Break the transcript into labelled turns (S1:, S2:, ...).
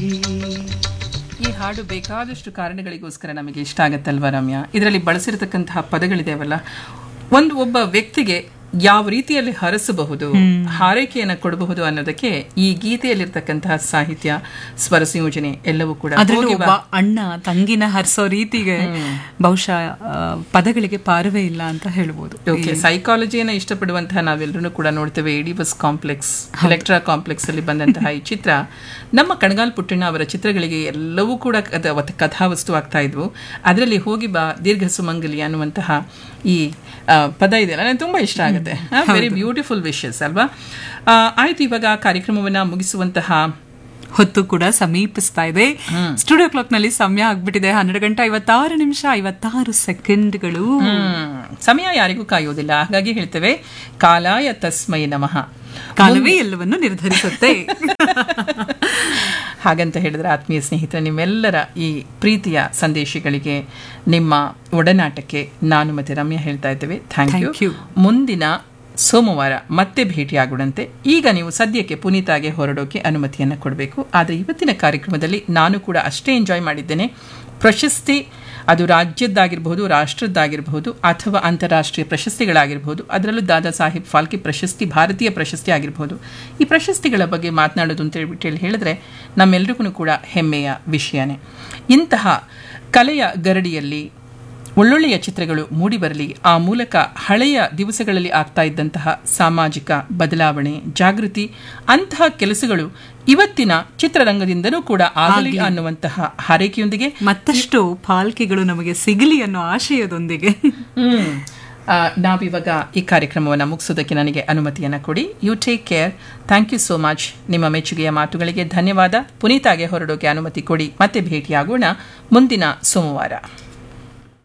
S1: ಈ ಹಾಡು ಬೇಕಾದಷ್ಟು ಕಾರಣಗಳಿಗೋಸ್ಕರ ನಮಗೆ ಇಷ್ಟ ಆಗತ್ತಲ್ವಾ ರಮ್ಯಾ ಇದರಲ್ಲಿ ಬಳಸಿರತಕ್ಕಂತಹ ಪದಗಳಿದೆವಲ್ಲ ಒಂದು ಒಬ್ಬ ವ್ಯಕ್ತಿಗೆ ಯಾವ ರೀತಿಯಲ್ಲಿ ಹರಸಬಹುದು ಹಾರೈಕೆಯನ್ನು ಕೊಡಬಹುದು ಅನ್ನೋದಕ್ಕೆ ಈ ಗೀತೆಯಲ್ಲಿರ್ತಕ್ಕಂತಹ ಸಾಹಿತ್ಯ ಸ್ವರ ಸಂಯೋಜನೆ ಎಲ್ಲವೂ ಕೂಡ
S2: ಅದರಲ್ಲೂ
S1: ಹೋಗಿ
S2: ಒಬ್ಬ ಅಣ್ಣ ತಂಗಿನ ಹರಿಸೋ ರೀತಿಗೆ ಬಹುಶಃ ಆ, ಪದಗಳಿಗೆ ಪಾರವೇ ಇಲ್ಲ ಅಂತ ಹೇಳ್ಬೋದು
S1: ಓಕೆ ಸೈಕಾಲಜಿಯನ್ನು ಇಷ್ಟಪಡುವಂತಹ ನಾವೆಲ್ಲರೂ ಕೂಡ ನೋಡ್ತೇವೆ ಇಡಿಬಸ್ ಕಾಂಪ್ಲೆಕ್ಸ್ ಎಲೆಕ್ಟ್ರಾ ಕಾಂಪ್ಲೆಕ್ಸ್ ಅಲ್ಲಿ ಬಂದಂತಹ ಈ ಚಿತ್ರ ನಮ್ಮ ಕಣಗಾಲ್ ಪುಟ್ಟಣ್ಣ ಅವರ ಚಿತ್ರಗಳಿಗೆ ಎಲ್ಲವೂ ಕೂಡ ಕಥ- ಅವತ್ತು ಕಥಾವಸ್ತು ಆಗ್ತಾ ಇದ್ವು ಅದರಲ್ಲಿ ಹೋಗಿ ಬಾ ದೀರ್ಘ ಸುಮಂಗಲಿ ಅನ್ನುವಂತಹ ಈ ಆ, ಪದ ಇದೆಯಲ್ಲ ನನಗೆ ತುಂಬಾ ಇಷ್ಟ ಆಗುತ್ತೆ ವೆರಿ ಬ್ಯೂಟಿಫುಲ್ ವಿಶಸ್ ಅಲ್ವಾ ಆ, ಆಯ್ತು ಇವಾಗ ಕಾರ್ಯಕ್ರಮವನ್ನ ಮುಗಿಸುವಂತಹ
S2: ಹೊತ್ತು ಕೂಡ ಸಮೀಪಿಸ್ತಾ ಇದೆ ಸ್ಟುಡಿಯೋ ಕ್ಲಾಕ್ ನಲ್ಲಿ ಸಮಯ ಆಗ್ಬಿಟ್ಟಿದೆ ಹನ್ನೆರಡು ಗಂಟೆ ಐವತ್ತಾರು ನಿಮಿಷ ಐವತ್ತಾರು ಸೆಕೆಂಡ್ಗಳು
S1: ಹ್ಮ್, ಸಮಯ ಯಾರಿಗೂ ಕಾಯುವುದಿಲ್ಲ ಹಾಗಾಗಿ ಹೇಳ್ತೇವೆ ಕಾಲಾಯ ತಸ್ಮೈ ನಮಃ
S2: ಕಾಲವೇ ಎಲ್ಲವನ್ನು ನಿರ್ಧರಿಸುತ್ತೆ
S1: ಹಾಗಂತ ಹೇಳಿದ್ರೆ ಆತ್ಮೀಯ ಸ್ನೇಹಿತರೆ ನಿಮ್ಮೆಲ್ಲರ ಈ ಪ್ರೀತಿಯ ಸಂದೇಶಗಳಿಗೆ ನಿಮ್ಮ ಒಡನಾಟಕ್ಕೆ ನಾನು ಮತ್ತೆ ರಮ್ಯಾ ಹೇಳ್ತಾ ಇದ್ದೇವೆ ಥ್ಯಾಂಕ್
S2: Thank
S1: ಯು
S2: you.
S1: ಮುಂದಿನ ಸೋಮವಾರ ಮತ್ತೆ ಭೇಟಿಯಾಗುವಂತೆ ಈಗ ನೀವು ಸದ್ಯಕ್ಕೆ ಪುನೀತಾಗೆ ಹೊರಡೋಕೆ ಅನುಮತಿಯನ್ನು ಕೊಡಬೇಕು ಆದರೆ ಇವತ್ತಿನ ಕಾರ್ಯಕ್ರಮದಲ್ಲಿ ನಾನು ಕೂಡ ಅಷ್ಟೇ ಎಂಜಾಯ್ ಮಾಡಿದ್ದೇನೆ ಪ್ರಶಸ್ತಿ ಅದು ರಾಜ್ಯದ್ದಾಗಿರಬಹುದು ರಾಷ್ಟ್ರದ್ದಾಗಿರಬಹುದು ಅಥವಾ ಅಂತಾರಾಷ್ಟ್ರೀಯ ಪ್ರಶಸ್ತಿಗಳಾಗಿರಬಹುದು ಅದರಲ್ಲೂ ದಾದಾ ಸಾಹೇಬ್ ಫಾಲ್ಕೆ ಪ್ರಶಸ್ತಿ ಭಾರತೀಯ ಪ್ರಶಸ್ತಿ ಆಗಿರಬಹುದು ಈ ಪ್ರಶಸ್ತಿಗಳ ಬಗ್ಗೆ ಮಾತನಾಡೋದು ಅಂತ ಹೇಳ್ಬಿಟ್ಟು ಹೇಳಿ ಹೇಳಿದ್ರೆ ನಮ್ಮೆಲ್ರಿಗೂ ಕೂಡ ಹೆಮ್ಮೆಯ ವಿಷಯನೇ ಇಂತಹ ಕಲೆಯ ಗರಡಿಯಲ್ಲಿ ಒಳ್ಳೊಳ್ಳೆಯ ಚಿತ್ರಗಳು ಮೂಡಿಬರಲಿ ಆ ಮೂಲಕ ಹಳೆಯ ದಿವಸಗಳಲ್ಲಿ ಆಗ್ತಾ ಇದ್ದಂತಹ ಸಾಮಾಜಿಕ ಬದಲಾವಣೆ ಜಾಗೃತಿ ಅಂತಹ ಕೆಲಸಗಳು ಇವತ್ತಿನ ಚಿತ್ರರಂಗದಿಂದನೂ ಕೂಡ ಆಗಲಿ ಅನ್ನುವಂತಹ ಹಾರೈಕೆಯೊಂದಿಗೆ
S2: ಮತ್ತಷ್ಟು ಪಾಲ್ಕೆಗಳು ನಮಗೆ ಸಿಗಲಿ ಅನ್ನೋ ಆಶಯದೊಂದಿಗೆ
S1: ಹ್ಮ್. ಆ, ನಾವಿವಾಗ ಈ ಕಾರ್ಯಕ್ರಮವನ್ನು ಮುಗಿಸೋದಕ್ಕೆ ನನಗೆ ಅನುಮತಿಯನ್ನು ಕೊಡಿ you take care thank you so much ನಿಮ್ಮ ಮೆಚ್ಚುಗೆಯ ಮಾತುಗಳಿಗೆ ಧನ್ಯವಾದ ಪುನೀತಾಗೆ ಹೊರಡೋಕೆ ಅನುಮತಿ ಕೊಡಿ ಮತ್ತೆ ಭೇಟಿಯಾಗೋಣ ಮುಂದಿನ ಸೋಮವಾರ